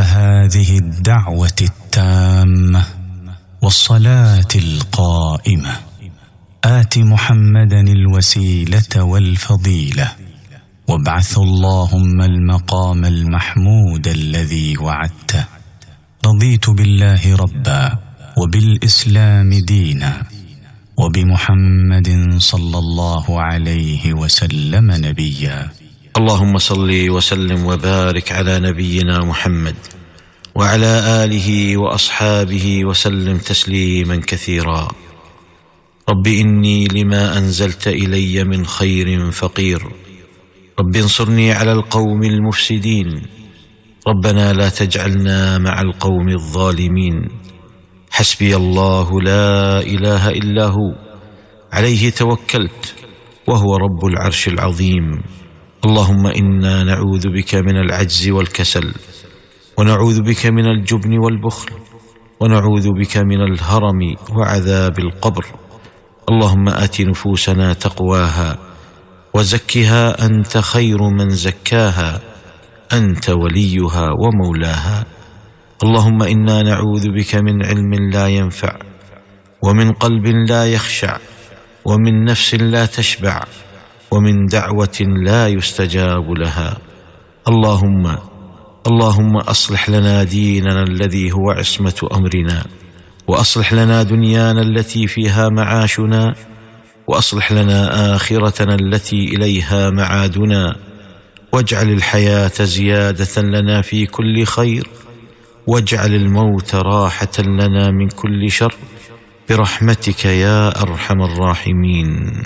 هذه الدعوه التامه والصلاه القائمه ات محمدا الوسيله والفضيله وابعث اللهم المقام المحمود الذي وعدته رضيت بالله ربا وبالاسلام دينا وبمحمد صلى الله عليه وسلم نبيا اللهم صل وسلم وبارك على نبينا محمد وعلى اله واصحابه وسلم تسليما كثيرا رب اني لما انزلت الي من خير فقير رب انصرني على القوم المفسدين ربنا لا تجعلنا مع القوم الظالمين حسبي الله لا اله الا هو عليه توكلت وهو رب العرش العظيم اللهم انا نعوذ بك من العجز والكسل ونعوذ بك من الجبن والبخل ونعوذ بك من الهرم وعذاب القبر اللهم ات نفوسنا تقواها وزكها انت خير من زكاها انت وليها ومولاها اللهم انا نعوذ بك من علم لا ينفع ومن قلب لا يخشع ومن نفس لا تشبع ومن دعوه لا يستجاب لها اللهم اللهم اصلح لنا ديننا الذي هو عصمه امرنا واصلح لنا دنيانا التي فيها معاشنا واصلح لنا اخرتنا التي اليها معادنا واجعل الحياه زياده لنا في كل خير واجعل الموت راحه لنا من كل شر برحمتك يا ارحم الراحمين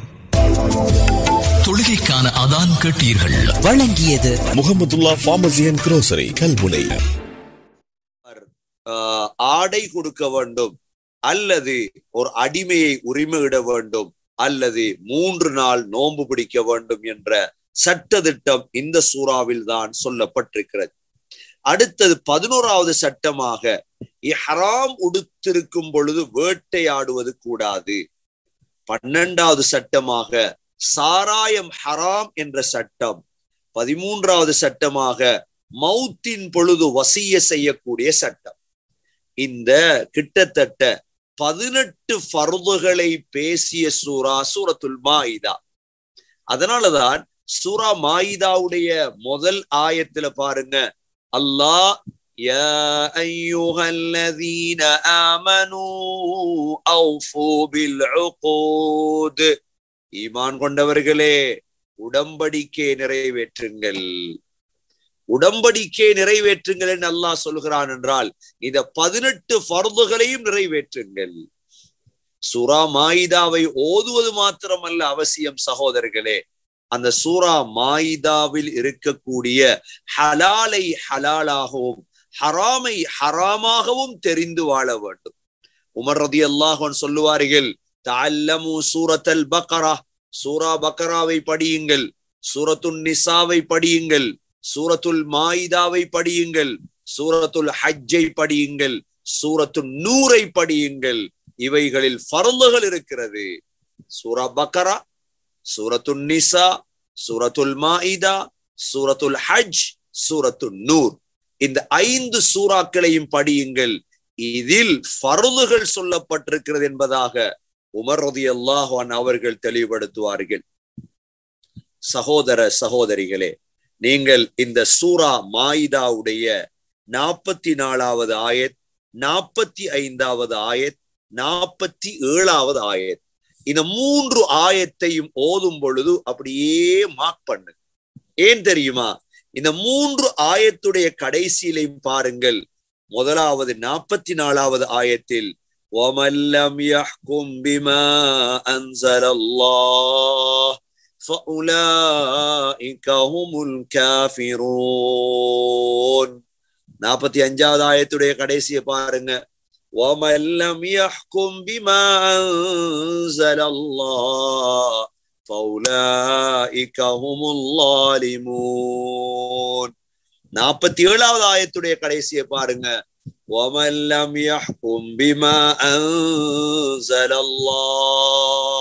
தொழுகைக்கான அதான் கேட்டீர்கள் வழங்கியது Muhammadullah pharmacy and grocery Kalmunai ஆஹ், ஆடை கொடுக்க வேண்டும் அல்லது ஒரு அடிமையை உரிமையிட வேண்டும் அல்லது மூன்று நாள் நோன்பு பிடிக்க வேண்டும் என்ற சட்டதிட்டம் இந்த சூறாவில் தான் சொல்லப்பட்டிருக்கிறது அடுத்தது பதினோராவது சட்டமாக இஹ்ராம் உடுத்திருக்கும் பொழுது வேட்டையாடுவது கூடாது பன்னெண்டாவது சட்டமாக சாராயம் ஹராம் என்ற சட்டம் பதிமூன்றாவது சட்டமாக மௌத்தின் பொழுது வசிய செய்யக்கூடிய சட்டம் இந்த கிட்டத்தட்ட பதினெட்டு ஃபர்துகளை பேசிய சூரா சூரத்துல் மாயிதா அதனாலதான் சூரா மாயிதாவுடைய முதல் ஆயத்துல பாருங்க அல்லாஹ் يا أيها الذين آمنوا أوفوا بالعقود ஈமான் கொண்டவர்களே உடம்படிக்கை நிறைவேற்றுங்கள் உடம்படிக்கை நிறைவேற்றுங்கள் என்று அல்லாஹ் சொல்கிறான் என்றால் இந்த பதினெட்டு ஃபர்துகளையும் நிறைவேற்றுங்கள் சூரா மாயிதாவை ஓதுவது மாத்திரமல்ல அவசியம் சகோதரர்களே அந்த சூரா மாயிதாவில் இருக்கக்கூடிய ஹலாலை ஹலாலாகவும் ஹராமை ஹராமாகவும் தெரிந்து வாழ வேண்டும் உமர் ரதி அல்லாஹன் சொல்லுவார்கள் தல்லமு சூரத்தல் பக்கரா சூரா பக்கராவை படியுங்கள் சூரத்துல் நிசாவை படியுங்கள் சூரத்துல் மாயிதாவை படியுங்கள் சூரத்துல் ஹஜ்ஜை படியுங்கள் சூரத்துல் நூரை படியுங்கள் இவைகளில் ஃபர்லுகள் இருக்கிறது சூரா பக்கரா சூரத்துல் நிசா சூரத்துல் மாயிதா சூரத்துல் ஹஜ் சூரத்துல் நூர் இந்த ஐந்து சூறாக்களையும் படியுங்கள் இதில் ஃபர்லுகள் சொல்லப்பட்டிருக்கிறது என்பதாக உமர் ரதி அல்லாஹான் அவர்கள் தெளிவுபடுத்துவார்கள் சகோதர சகோதரிகளே நீங்கள் இந்த சூரா மாயிதாவுடைய நாற்பத்தி நாலாவது ஆயத் நாற்பத்தி ஐந்தாவது ஆயத் நாற்பத்தி ஏழாவது ஆயத் இந்த மூன்று ஆயத்தையும் ஓதும் பொழுது அப்படியே மார்க் பண்ணு ஏன் தெரியுமா இந்த மூன்று ஆயத்துடைய கடைசியிலையும் பாருங்கள் முதலாவது நாற்பத்தி நாலாவது ஆயத்தில் ومن لم يحكم بما أنزل الله فأولئك هم الكافرون நாற்பத்தி அஞ்சாவது ஆயத்துடைய கடைசியை பாருங்க ومن لم يحكم بما أنزل الله فأولئك هم الظالمون நாற்பத்தி ஏழாவது ஆயத்துடைய கடைசியை பாருங்க ومن لم يحكم بما أنزل الله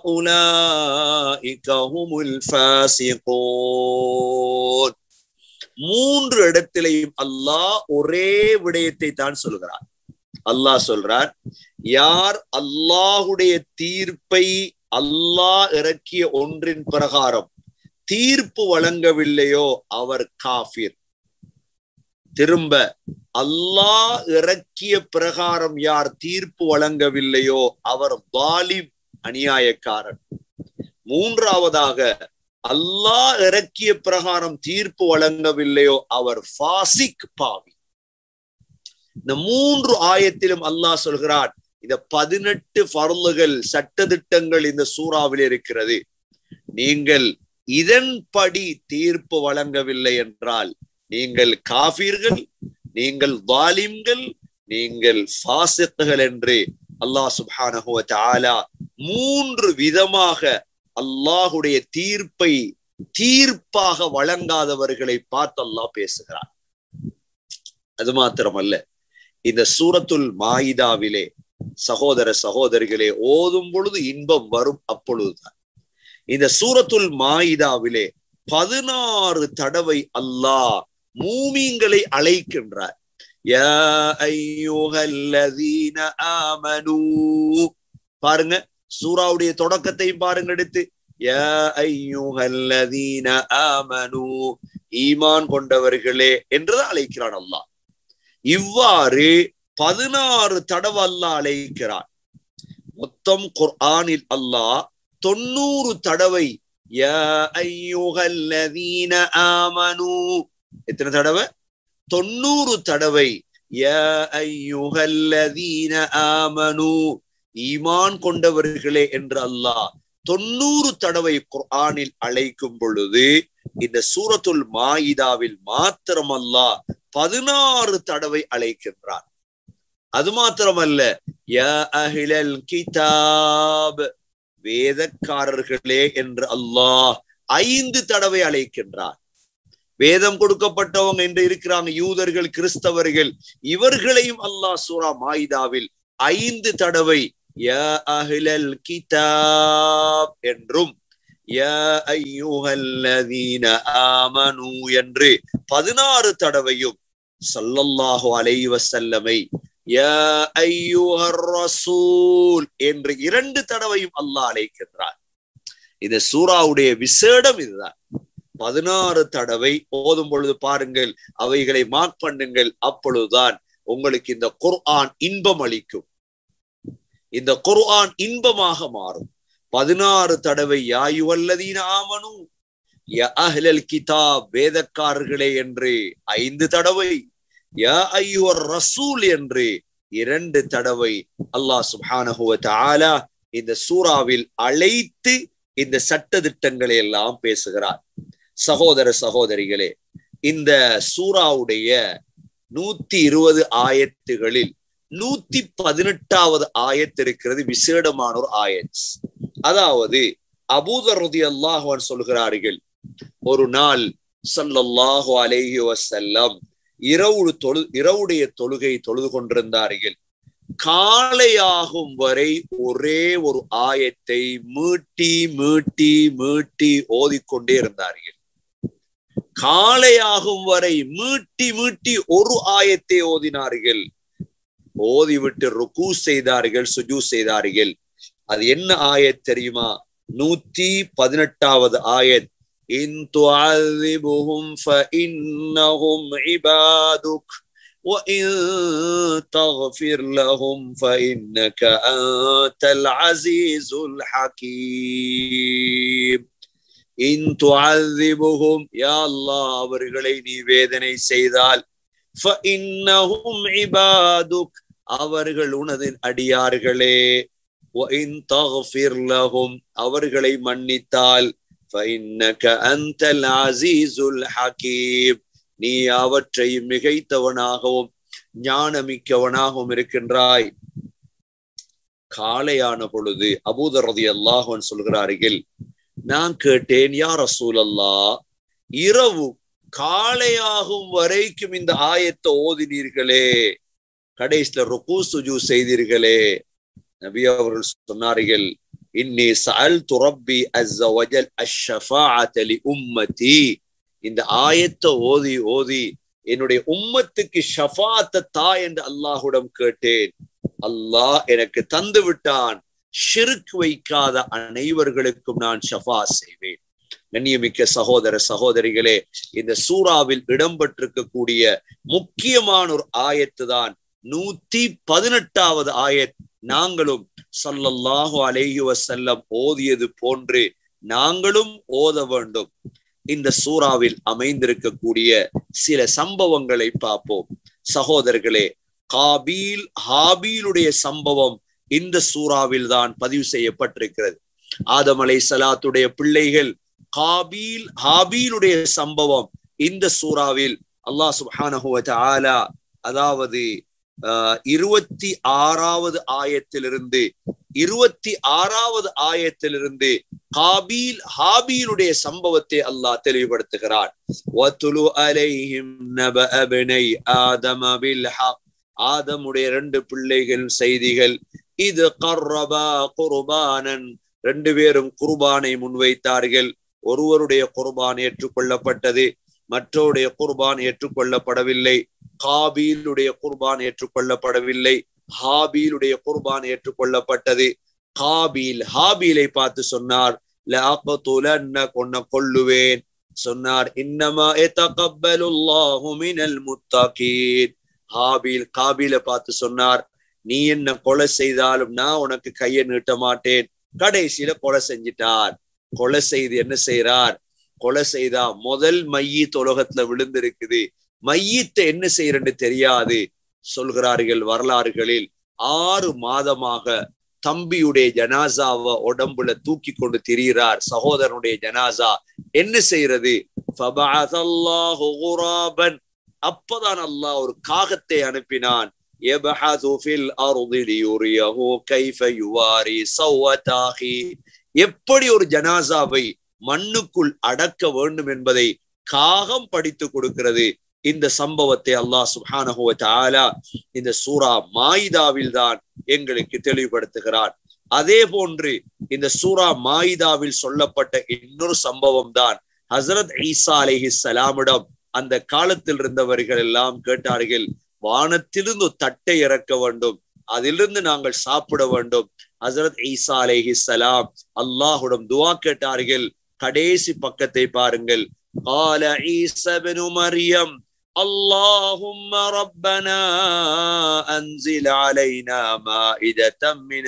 فأولئك هم الفاسقون மூன்று இடத்திலையும் அல்லாஹ் ஒரே விடயத்தை தான் சொல்கிறார் அல்லாஹ் சொல்றார் யார் அல்லாஹுடைய தீர்ப்பை அல்லாஹ் இறக்கிய ஒன்றின் பிரகாரம் தீர்ப்பு வழங்கவில்லையோ அவர் காஃபிர் திரும்ப அல்லாஹ் இறக்கிய பிரகாரம் யார் தீர்ப்பு வழங்கவில்லையோ அவர் வாலிம் அநியாயக்காரன் மூன்றாவதாக அல்லாஹ் இறக்கிய பிரகாரம் தீர்ப்பு வழங்கவில்லையோ அவர் ஃபாசிக் பாவி இந்த மூன்று ஆயத்திலும் அல்லாஹ் சொல்கிறார் இந்த பதினெட்டு பருளுகள் சட்டதிட்டங்கள் இந்த சூறாவில் இருக்கிறது நீங்கள் இதன்படி தீர்ப்பு வழங்கவில்லை என்றால் நீங்கள் காபீர்கள் நீங்கள் வாலிம்கள் நீங்கள் ஃபாசித்துகள் என்று அல்லாஹ் சுப்ஹானஹு வ தஆலா மூன்று விதமாக அல்லாஹுடைய தீர்ப்பை தீர்ப்பாக வழங்காதவர்களை பார்த்து அல்லாஹ் பேசுகிறார் அது மாத்திரமல்ல இந்த சூரத்துல் மாயிதாவிலே சகோதர சகோதரிகளே ஓதும் பொழுது இன்பம் வரும் அப்பொழுதுதான் இந்த சூரத்துல் மாயிதாவிலே பதினாறு தடவை அல்லாஹ் மூமீன்களை அழைக்கின்றார் யா ஐயுஹல்லதீன ஆமனூ பாருங்க சூராவுடைய தொடக்கத்தையும் பாருங்க எடுத்து யா ஐயுஹல்லதீன ஆமனூ ஈமான் கொண்டவர்களே என்றுதான் அழைக்கிறான் அல்லாஹ் இவ்வாறு பதினாறு தடவை அல்லாஹ் அழைக்கிறான் மொத்தம் குர்ஆனில் அல்லாஹ் தொண்ணூறு தடவை யா ஐயுஹல்லதீன ஆமனூ எத்தனை தடவை தொண்ணூறு தடவை யா ஐயுஹல்லதீன ஆமனு ஈமான் கொண்டவர்களே என்று அல்லாஹ் தொண்ணூறு தடவை குர்ஆனில் அழைக்கும் பொழுது இந்த சூரத்துல் மாயிதாவில் மாத்திரம் அல்லாஹ் பதினாறு தடவை அழைக்கின்றார் அது மாத்திரமல்ல யா அஹிலல் கிதாப் வேதக்காரர்களே என்று அல்லாஹ் ஐந்து தடவை அழைக்கின்றார் வேதம் கொடுக்கப்பட்டவங்க என்று இருக்கிறாங்க யூதர்கள் கிறிஸ்தவர்கள் இவர்களையும் அல்லாஹ் சூரா மாயிதாவில் ஐந்து தடவை யா அஹ்லல் கிதாப் என்றும் யா ஐயுஹல்லதீன ஆமனு என்று பதினாறு தடவையும் சல்லல்லாஹு அலைஹி வஸல்லமை யா ஐயுஹர் ரசூல் என்று இரண்டு தடவையும் அல்லாஹ் அழைக்கின்றார் இந்த சூராவுடைய விசேடம் இதுதான் பதினாறு தடவை ஓதும் பொழுது பாருங்கள் அவைகளை மார்க் பண்ணுங்கள் அப்பொழுதுதான் உங்களுக்கு இந்த குர்ஆன் இன்பம் அளிக்கும் இந்த குர்ஆன் இன்பமாக மாறும் பதினாறு தடவை யாயுவல்லதீன ஆமனு ய அஹ்லல் கிதாப் வேதக்காரர்களே என்று ஐந்து தடவை யா ஐயுவர் ரசூல் என்று இரண்டு தடவை அல்லாஹ் சுப்ஹானஹு வ தஆலா இந்த சூறாவில் அழைத்து இந்த சட்ட திட்டங்களை எல்லாம் பேசுகிறார் சகோதர சகோதரிகளே இந்த சூறாவுடைய நூத்தி இருபது ஆயத்துகளில் நூத்தி பதினெட்டாவது ஆயத்து இருக்கிறது விசேடமான ஒரு ஆயத் அதாவது அபூதரதி அல்லாஹான் சொல்கிறார்கள் ஒரு நாள் சல்லல்லாஹு அலைஹி வசல்லம் இரவு தொழு இரவுடைய தொழுகை தொழுது கொண்டிருந்தார்கள் காலையாகும் வரை ஒரே ஒரு ஆயத்தை மீட்டி மீட்டி மீட்டி ஓதிக்கொண்டே இருந்தார்கள் காலையாகும் வரை மீட்டி மீட்டி ஒரு ஆயத்தை ஓதினார்கள் ஓதிவிட்டு ருக்கு செய்தார்கள் சுஜு செய்தார்கள் அது என்ன ஆயத் தெரியுமா நூத்தி பதினெட்டாவது ஆயத் இன் துஅذிபுஹும் فإنهم عبادك وإن تغفر لهم فإنك أنت العزيز الحكيم இன் துஅذிபுஹும் யா அல்லாஹ் அவர்களை நீ வேதனை செய்தால் فإنهم عبادك அவர்கள் உனது அடியார்களே وإن تغفر لهم அவர்களை மன்னித்தால் فإنك أنت العزيز الحكيم நீ அவற்றை மிகைத்தவனாகவும் ஞானமிக்கவனாகவும் இருக்கின்றாய் காலையான பொழுது அபூதரதி அல்லாஹன் சொல்கிறார்கள் நான் கேட்டேன் யார் ரசூல் அல்லா இரவு காலையாகும் வரைக்கும் இந்த ஆயத்தை ஓதினீர்களே கடைசியில ருக்கு சுஜு செய்தீர்களே நபி அவர்கள் சொன்னார்கள் இன்னி சஅல் துரப்பி அஸ்ஸ வஜல் அஷ்ஷஃபாஅத லி உம்மதி இந்த ஆயத்தை ஓதி ஓதி என்னுடைய உம்மத்துக்கு ஷஃபாத்த தா என்று அல்லாஹுடம் கேட்டேன் அல்லாஹ் எனக்கு தந்து விட்டான் ஷிர்க் வைக்காத அனைவர்களுக்கும் நான் ஷஃபா செய்வேன் கண்ணியமிக்க சகோதர சகோதரிகளே இந்த சூறாவில் இடம்பெற்றிருக்கக்கூடிய முக்கியமான ஒரு ஆயத்து தான் நூத்தி பதினெட்டாவது ஆயத் நாங்களும் சல்லல்லாஹு அலைஹி வஸல்லம் ஓதியது போன்று நாங்களும் ஓத வேண்டும் இந்த சூறாவில் அமைந்திருக்கக்கூடிய சில சம்பவங்களை பார்ப்போம் சகோதரர்களே காபீல் ஹாபீலுடைய சம்பவம் இந்த சூறாவில் தான் பதிவு செய்யப்பட்டிருக்கிறது ஆதம் அலை சலாத்துடைய பிள்ளைகள் காபீல் ஹாபீலுடைய சம்பவம் இந்த சூறாவில் அல்லாஹ் சுப்ஹானஹு வ தஆலா அதாவது ஆஹ், இருபத்தி ஆறாவது ஆயத்திலிருந்து இருபத்தி ஆறாவது ஆயத்திலிருந்து காபீல் ஹாபீலுடைய சம்பவத்தை அல்லாஹ் தெளிவுபடுத்துகிறார் வத்துலு அலைஹிம் நபஅ பனை ஆதம பில் ஹக் ஆதமுடைய ரெண்டு பிள்ளைகள் செய்திகள் இது கர்ரபா குர்பானன் ரெண்டு பேரும் குர்பானை முன்வைத்தார்கள் ஒருவருடைய குர்பான் ஏற்றுக்கொள்ளப்பட்டது மற்றவருடைய குர்பான் ஏற்றுக்கொள்ளப்படவில்லை காபீலுடைய குர்பான் ஏற்றுக்கொள்ளப்படவில்லை ஹாபீலுடைய குர்பான் ஏற்றுக்கொள்ளப்பட்டது காபீல் ஹாபீலை பார்த்து சொன்னார் லஅக்துலன்ன கொன்ன கொல்லுவேன் சொன்னார் இன்னமா எத்தகப்பலுல்லாஹு மினல் முத்தகீன் ஹாபீல் காபீலை பார்த்து சொன்னார் நீ என்ன கொலை செய்தாலும் நான் உனக்கு கையை நீட்ட மாட்டேன் கடைசியில கொலை செஞ்சிட்டார் கொலை செய்து என்ன செய்யறார் கொலை செய்தா முதல் மையீத் உலகத்துல விழுந்திருக்குது மையத்தை என்ன செய்யறன்னு தெரியாது சொல்கிறார்கள் வரலாறுகளில் ஆறு மாதமாக தம்பியுடைய ஜனாசாவை உடம்புல தூக்கி கொண்டு திரிகிறார் சகோதரனுடைய ஜனாசா என்ன செய்யறது ஃபபஅஸல்லாஹு குராபன் அப்பதான் அல்லாஹ் ஒரு காகத்தை அனுப்பினான் யபஹது ஃபில் அர்தி லியுரியஹு கைஃப யுவாரி சௌவத அஹி எப்படி ஒரு ஜனாசாவை மண்ணுக்குள் அடக்க வேண்டும் என்பதை காகம் படித்து கொடுக்கிறது இந்த சம்பவத்தை அல்லாஹ் சுப்ஹானஹு வ தஆலா இந்த சூரா மாயிதாவில் தான் எங்களுக்கு தெளிவுபடுத்துகிறார் அதே போன்று இந்த சூரா மாயிதாவில் சொல்லப்பட்ட இன்னொரு சம்பவம் தான் ஹசரத் ஈசா அலைஹி சலாமிடம் அந்த காலத்தில் இருந்தவர்கள் எல்லாம் கேட்டார்கள் வானத்திலிருந்து ஒரு தட்டை இறக்க வேண்டும் அதிலிருந்து நாங்கள் சாப்பிட வேண்டும் ஹசரத் ஈசா அலைஹி சலாம் அல்லாஹுடம் துவா கேட்டார்கள் கடைசி பக்கத்தை பாருங்கள் قال عيسى بن مريم اللهم ربنا أنزل علينا مائدة من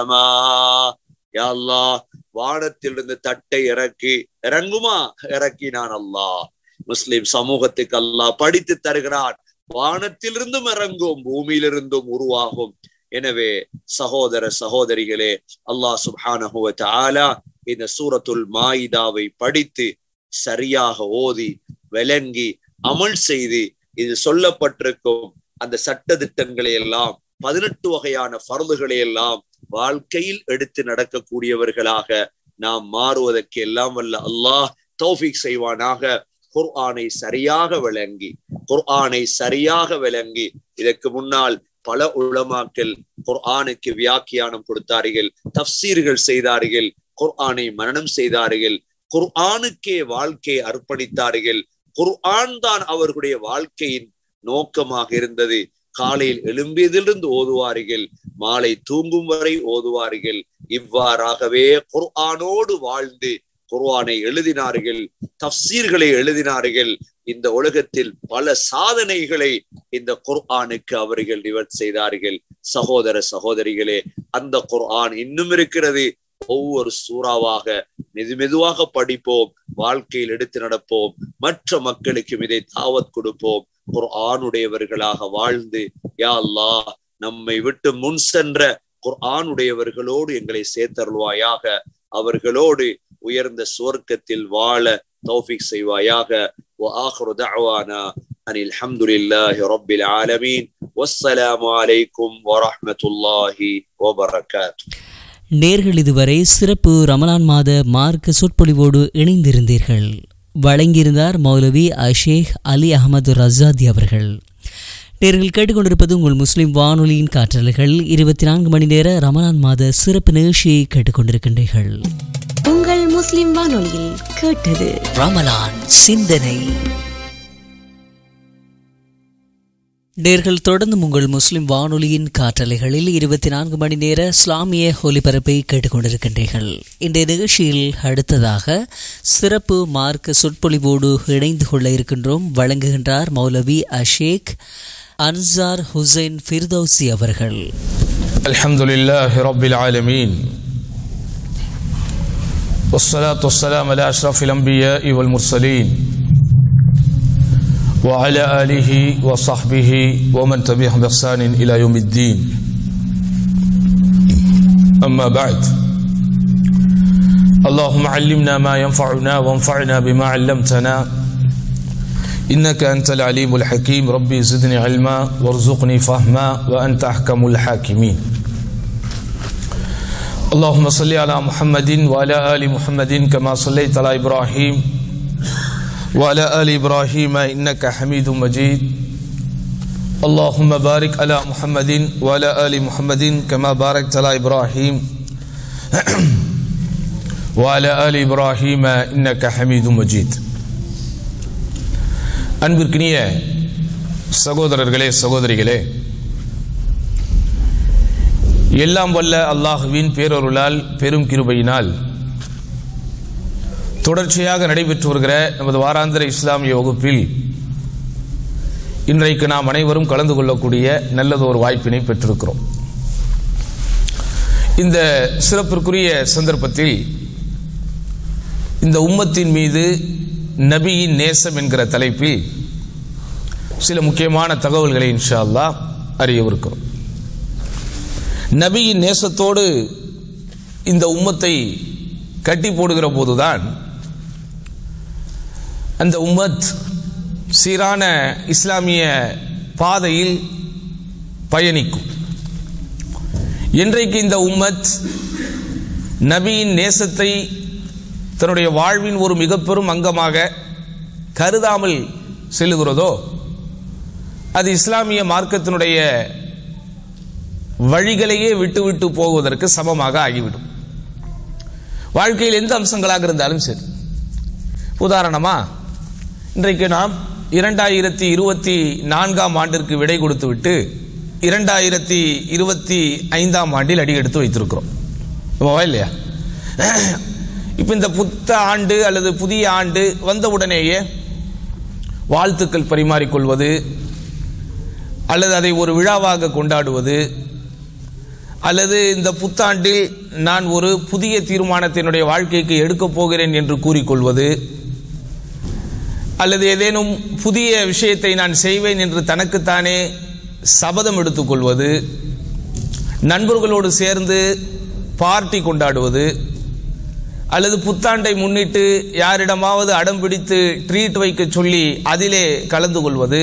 السماء يا الله வானத்திலிருந்து தட்டை இறக்கி இறங்குமா இறக்கினான் அல்லாஹ் முஸ்லிம் சமூகத்துக்கு அல்லாஹ் படித்து தருகிறான் வானத்திலிருந்தும் இறங்கும் பூமியிலிருந்தும் உருவாகும் எனவே சகோதர சகோதரிகளே அல்லாஹ் சுப்ஹானஹு வ தஆலா இந்த சூரத்துல் மாயிதாவை படித்து சரியாக ஓதி விளங்கி அமல் செய்து இது சொல்லப்பட்டிருக்கும் அந்த சட்ட திட்டங்களை எல்லாம் பதினெட்டு வகையான பருதுகளை எல்லாம் வாழ்க்கையில் எடுத்து நடக்கக்கூடியவர்களாக நாம் மாறுவதற்கு எல்லாம் வல்ல அல்லாஹ் தௌஃபிக் செய்வானாக குர்ஆனை சரியாக விளங்கி குர்ஆனை சரியாக விளங்கி இதற்கு முன்னால் பல உளமாக்கல் குர்ஆனுக்கு வியாக்கியானம் கொடுத்தார்கள் தப்சீர்கள் செய்தார்கள் குர்ஆனை மரணம் செய்தார்கள் குர்ஆனுக்கே வாழ்க்கை அர்ப்பணித்தார்கள் குர்ஆன் தான் அவர்களுடைய வாழ்க்கையின் நோக்கமாக இருந்தது காலையில் எழும்பியதிலிருந்து ஓதுவார்கள் மாலை தூங்கும் வரை ஓதுவார்கள் இவ்வாறாகவே குர்ஆனோடு வாழ்ந்து குர்ஆனை எழுதினார்கள் தப்சீர்களை எழுதினார்கள் இந்த உலகத்தில் பல சாதனைகளை இந்த குர்ஆனுக்கு அவர்கள் நிவர் செய்தார்கள் சகோதர சகோதரிகளே அந்த குர்ஆன் இன்னும் இருக்கிறது ஒவ்வொரு சூறாவாக மெது மெதுவாக படிப்போம் வாழ்க்கையில் எடுத்து நடப்போம் மற்ற மக்களுக்கும் இதை தாவத் கொடுப்போம் குர்ஆனுடையவர்களாக வாழ்ந்து யா அல்லாஹ் நம்மை விட்டு முன் சென்ற குர்ஆனுடையவர்களோடு எங்களை சேர்த்தருள்வாயாக அவர்களோடு உயர்ந்த சுவர்க்கத்தில் வாழ தௌஃபிக் செய்வாயாக وآخر دعوانا أن الحمد لله رب العالمين والسلام عليكم ورحمة الله وبركاته நேர்கள் இதுவரை சிறப்பு ரமலான் மாத மார்க்க சொற்பொழிவோடு இணைந்திருந்தீர்கள் வழங்கியிருந்தார் மௌலவி அஷேக் அலி அகமது ரசாதி அவர்கள் நேர்கள் கேட்டுக்கொண்டிருப்பது உங்கள் முஸ்லிம் வானொலியின் காற்றலைகள் இருபத்தி நான்கு மணி நேர ரமலான் மாத சிறப்பு நிகழ்ச்சியை கேட்டுக்கொண்டிருக்கின்றீர்கள் உங்கள் உங்கள் முஸ்லிம் வானொலியில் கேட்டது ரமலான் சிந்தனை நேர்கள் தொடர்ந்து உங்கள் முஸ்லிம் வானொலியின் காற்றலைகளில் இருபத்தி நான்கு மணி நேர இஸ்லாமிய ஒலிபரப்பை கேட்டுக்கொண்டிருக்கின்றீர்கள் இன்றைய நிகழ்ச்சியில் அடுத்ததாக சிறப்பு மார்க்க சொற்பொழிவோடு இணைந்து கொள்ள இருக்கின்றோம் வழங்குகின்றார் மௌலவி அஷேக் அன்சார் ஹுசைன் ஃபிர்தௌசி அவர்கள் الحمد لله رب العالمين والصلاة والسلام على أشرف الأنبياء والمرسلين وعلى آله وصحبه ومن تبعهم بإحسان إلى يوم الدين أما بعد اللهم علمنا ما ينفعنا وانفعنا بما علمتنا إنك أنت العليم الحكيم ربي زدني علما وارزقني فهما وأنت أحكم الحاكمين اللهم صل على محمد وعلى آل محمد كما صليت على إبراهيم وعلى آل إبراهيم إنك حميد مجيد اللهم بارك على محمد وعلى آل محمد كما باركت على إبراهيم وعلى آل إبراهيم إنك حميد مجيد அன்பிற்கினிய சகோதரர்களே சகோதரிகளே எல்லாம் வல்ல அல்லாஹுவின் பேரொருளால் பெரும் கிருபையினால் தொடர்ச்சியாக நடைபெற்று வருகிற நமது வாராந்திர இஸ்லாமிய வகுப்பில் இன்றைக்கு நாம் அனைவரும் கலந்து கொள்ளக்கூடிய நல்லது ஒரு வாய்ப்பினை பெற்றிருக்கிறோம் இந்த சிறப்பிற்குரிய சந்தர்ப்பத்தில் இந்த உம்மத்தின் மீது நபியின் நேசம் என்கிற தலைப்பில் சில முக்கியமான தகவல்களை இன்ஷா அல்லாஹ் அறியவிருக்கிறோம் நபியின் நேசத்தோடு இந்த உம்மத்தை கட்டி போடுகிற போதுதான் அந்த உம்மத் சீரான இஸ்லாமிய பாதையில் பயணிக்கும் இன்றைக்கு இந்த உம்மத் நபியின் நேசத்தை தன்னுடைய வாழ்வின் ஒரு மிக பெரும் அங்கமாக கருதாமல் செல்லுகிறதோ அது இஸ்லாமிய மார்க்கத்தினுடைய வழிகளையே விட்டு விட்டு போவதற்கு சமமாக ஆகிவிடும் வாழ்க்கையில் எந்த அம்சங்களாக இருந்தாலும் சரி உதாரணமா இன்றைக்கு நாம் இரண்டாயிரத்தி இருபத்தி நான்காம் ஆண்டிற்கு விடை கொடுத்து விட்டு இரண்டாயிரத்தி இருபத்தி ஐந்தாம் ஆண்டில் அடி எடுத்து வைத்திருக்கிறோம் ஆமாவா இல்லையா இப்போ இந்த புத்த ஆண்டு அல்லது புதிய ஆண்டு வந்த உடனேயே வாழ்த்துக்கள் பரிமாறிக்கொள்வது அல்லது அதை ஒரு விழாவாக கொண்டாடுவது அல்லது இந்த புத்தாண்டில் நான் ஒரு புதிய தீர்மானத்தை என்னுடைய வாழ்க்கைக்கு எடுக்கப் போகிறேன் என்று கூறிக்கொள்வது அல்லது ஏதேனும் புதிய விஷயத்தை நான் செய்வேன் என்று தனக்குத்தானே சபதம் எடுத்துக்கொள்வது நண்பர்களோடு சேர்ந்து பார்ட்டி கொண்டாடுவது அல்லது புத்தாண்டை முன்னிட்டு யாரிடமாவது அடம் பிடித்து ட்ரீட் வைக்க சொல்லி அதிலே கலந்து கொள்வது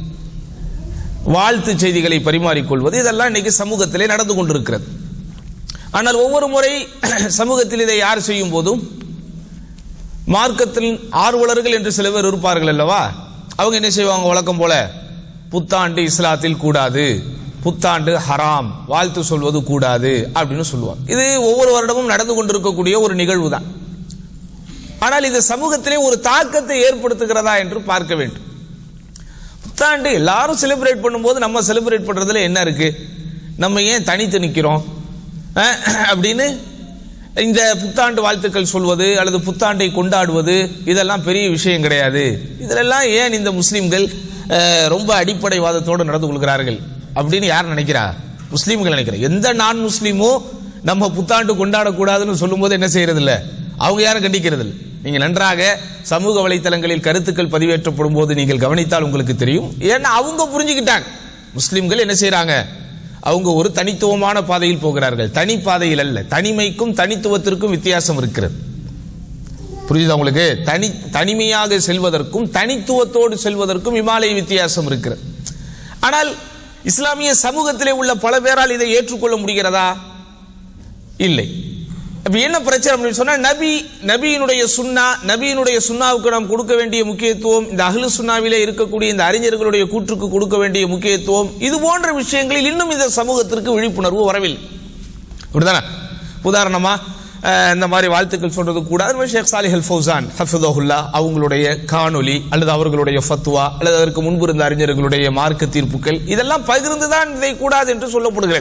வாழ்த்து செய்திகளை பரிமாறிக்கொள்வது இதெல்லாம் இன்னைக்கு சமூகத்திலே நடந்து கொண்டிருக்கிறது ஆனால் ஒவ்வொரு முறை சமூகத்தில் இதை யார் செய்யும் போதும் மார்க்கத்தில் ஆர்வலர்கள் என்று சில பேர் இருப்பார்கள் அல்லவா அவங்க என்ன செய்வாங்க வழக்கம் போல புத்தாண்டு இஸ்லாத்தில் கூடாது புத்தாண்டு ஹராம் வாழ்த்து சொல்வது கூடாது அப்படின்னு சொல்லுவாங்க இது ஒவ்வொரு வருடமும் நடந்து கொண்டிருக்கக்கூடிய ஒரு நிகழ்வு தான் ஆனால் இது சமூகத்திலே ஒரு தாக்கத்தை ஏற்படுத்துகிறதா என்று பார்க்க வேண்டும் புத்தாண்டு எல்லாரும் செலிப்ரேட் பண்ணும்போது நம்ம செலிப்ரேட் பண்றதுல என்ன இருக்கு நம்ம ஏன் தனித்து நிக்கிறோம் அஹ், அப்படின்னு இந்த புத்தாண்டு வாழ்த்துக்கள் சொல்வது அல்லது புத்தாண்டை கொண்டாடுவது இதெல்லாம் பெரிய விஷயம் கிடையாது இதிலெல்லாம் ஏன் இந்த முஸ்லிம்கள் அஹ், ரொம்ப அடிப்படைவாதத்தோடு நடந்து கொள்கிறார்கள் அப்படின்னு யார் நினைக்கிறா முஸ்லீம்கள் நினைக்கிறா எந்த நான் முஸ்லீமோ நம்ம புத்தாண்டு கொண்டாடக்கூடாதுன்னு சொல்லும்போது என்ன செய்யறது இல்ல அவங்க யாரும் கண்டிக்கிறது இல்ல நீங்க நன்றாக சமூக வலைத்தளங்களில் கருத்துக்கள் பதிவேற்றப்படும் போது நீங்கள் கவனித்தால் உங்களுக்கு தெரியும் ஏன்னா அவங்க புரிஞ்சுக்கிட்டாங்க முஸ்லிம்கள் என்ன செய்றாங்க அவங்க ஒரு தனித்துவமான பாதையில் போகிறார்கள் தனி பாதையில் அல்ல தனிமைக்கும் தனித்துவத்திற்கும் வித்தியாசம் இருக்கிறது புரியுதா உங்களுக்கு தனி தனிமையாக செல்வதற்கும் தனித்துவத்தோடு செல்வதற்கும் இமாலய வித்தியாசம் இருக்கிறது ஆனால் இஸ்லாமிய சமூகத்திலே உள்ள பல பேரால் இதை ஏற்றுக்கொள்ள முடிகிறதா இல்லை அப்ப என்ன பிரச்சனை அப்படின்னு சொன்னா நபி நபியினுடைய சுன்னா நபியினுடைய சுன்னாவுக்கு நாம் கொடுக்க வேண்டிய முக்கியத்துவம் இந்த அஹ்லு சுன்னாவிலே இருக்கக்கூடிய இந்த அறிஞர்களுடைய கூற்றுக்கு கொடுக்க வேண்டிய முக்கியத்துவம் இது போன்ற விஷயங்களில் இன்னும் இந்த சமூகத்திற்கு விழிப்புணர்வு வரவில்லை அப்படிதானே உதாரணமா அஹ், இந்த மாதிரி வாழ்த்துக்கள் சொல்றது கூடாது ஷேக் சாலிஹ் அல் ஃபௌசான் ஹஃபிதஹுல்லா அவங்களுடைய காணொலி அல்லது அவர்களுடைய ஃபத்வா அல்லது அதற்கு முன்பு இருந்த அறிஞர்களுடைய மார்க்க தீர்ப்புகள் இதெல்லாம் பகிர்ந்துதான் இதை கூடாது என்று சொல்லப்படுகிறது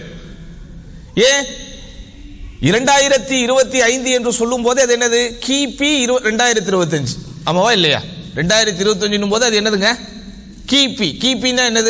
ஏன் இரண்டாயிரத்தி இருபத்தி ஐந்து என்று சொல்லும் போது அது என்னது கிபி ரெண்டாயிரத்தி இருபத்தஞ்சு ஆமாவா இல்லையா ரெண்டாயிரத்தி இருபத்தஞ்சுன்னும் போது அது என்னதுங்க கிபி கிபின்னா என்னது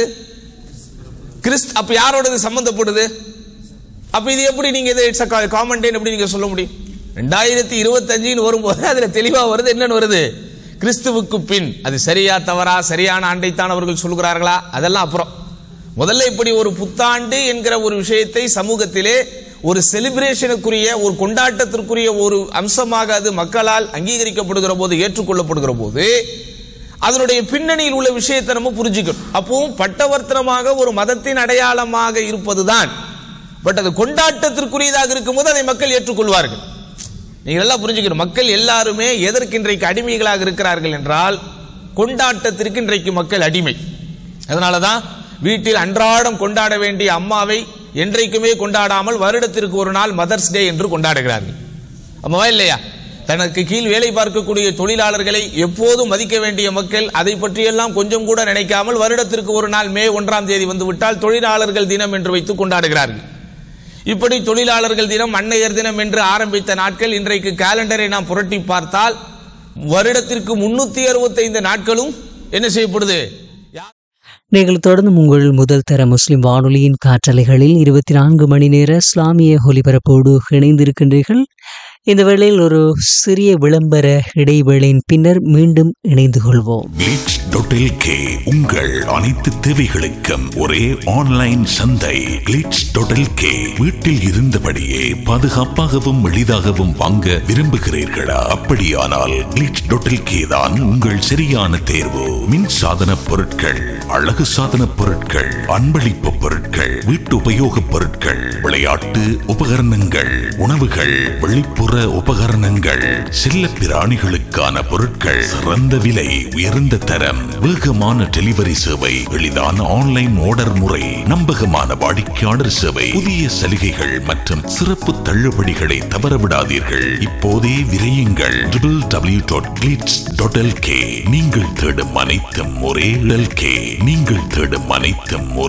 கிறிஸ்த் அப்ப யாரோட இது சம்பந்தப்படுது அப்ப இது எப்படி நீங்க இது இட்ஸ் காமன் எப்படி நீங்க சொல்ல முடியும் ரெண்டாயிரத்தி இருபத்தஞ்சுன்னு வரும்போது அதுல தெளிவா வருது என்னன்னு வருது கிறிஸ்துவுக்கு பின் அது சரியா தவறா சரியான ஆண்டைத்தான் அவர்கள் சொல்கிறார்களா அதெல்லாம் அப்புறம் முதல்ல இப்படி ஒரு புத்தாண்டு என்கிற ஒரு விஷயத்தை சமூகத்திலே ஒரு செலிப்ரேஷனுக்குரிய ஒரு கொண்டாட்டத்திற்குரிய ஒரு அம்சமாக அது மக்களால் அங்கீகரிக்கப்படுகிற போது ஏற்றுக்கொள்ளப்படுகிற போது அதனுடைய பின்னணியில் உள்ள விஷயத்தை நம்ம புரிஞ்சுக்கணும் அப்பவும் பட்டவர்த்தனமாக ஒரு மதத்தின் அடையாளமாக இருப்பதுதான் பட் அது கொண்டாட்டத்திற்குரியதாக இருக்கும்போது அதை மக்கள் ஏற்றுக்கொள்வார்கள் நீங்க எல்லாம் புரிஞ்சுக்கணும் மக்கள் எல்லாருமே எதற்கு இன்றைக்கு அடிமைகளாக இருக்கிறார்கள் என்றால் கொண்டாட்டத்திற்கு இன்றைக்கு மக்கள் அடிமை அதனாலதான் வீட்டில் அன்றாடம் கொண்டாட வேண்டிய அம்மாவை என்றைக்குமே கொண்டாடாமல் வருடத்திற்கு ஒரு நாள் மதர்ஸ் டே என்று கொண்டாடுகிறார்கள் அம்மாவா இல்லையா தனக்கு கீழ் வேலை பார்க்கக்கூடிய தொழிலாளர்களை எப்போதும் மதிக்க வேண்டிய மக்கள் அதை பற்றியெல்லாம் கொஞ்சம் கூட நினைக்காமல் வருடத்திற்கு ஒரு நாள் மே ஒன்றாம் தேதி வந்துவிட்டால் தொழிலாளர்கள் தினம் என்று வைத்து கொண்டாடுகிறார்கள் இப்படி தொழிலாளர்கள் தினம் அன்னையர் தினம் என்று ஆரம்பித்த நாட்கள் இன்றைக்கு காலண்டரை நாம் புரட்டி பார்த்தால் வருடத்திற்கு முன்னூத்தி அறுபத்தைந்து நாட்களும் என்ன செய்யப்படுது நீங்கள் தொடர்ந்து உங்கள் முதல் தர முஸ்லிம் வானொலியின் காற்றலைகளில் இருபத்தி நான்கு மணி நேர இஸ்லாமிய ஒலிபரப்போடு இணைந்திருக்கின்றீர்கள் இந்த வேளையில் ஒரு சிறிய விளம்பர இடைவேளையின் பின்னர் மீண்டும் இணைந்து கொள்வோம் glitch.lk உங்கள் அனைத்து தேவைகளுக்கும் ஒரே ஆன்லைன் சந்தை glitch.lk வீட்டில் இருந்தபடியே பாதுகாப்பாகவும் எளிதாகவும் வாங்க விரும்புகிறீர்களா அப்படியானால் glitch.lk தான் உங்கள் சரியான தேர்வு மின் சாதன பொருட்கள் அழகு சாதன பொருட்கள் அன்பளிப்பு பொருட்கள் வீட்டு உபயோகப் பொருட்கள் விளையாட்டு உபகரணங்கள் உணவுகள் வெளிப்புற உபகரணங்கள் செல்ல பிராணிகளுக்கான பொருட்கள் சிறந்த விலை உயர்ந்த தரம் வேகமான டெலிவரி சேவை எளிதான ஆன்லைன் ஆர்டர் முறை நம்பகமான வாடிக்கையாளர் சேவை புதிய சலுகைகள் மற்றும் சிறப்பு தள்ளுபடிகளை தவறவிடாதீர்கள் இப்போதே விரையுங்கள் www.glitz.lk நீங்கள் தேடும் அனைத்தும் ஒரே LK நீங்கள் தேடும் அனைத்தும் ஒரே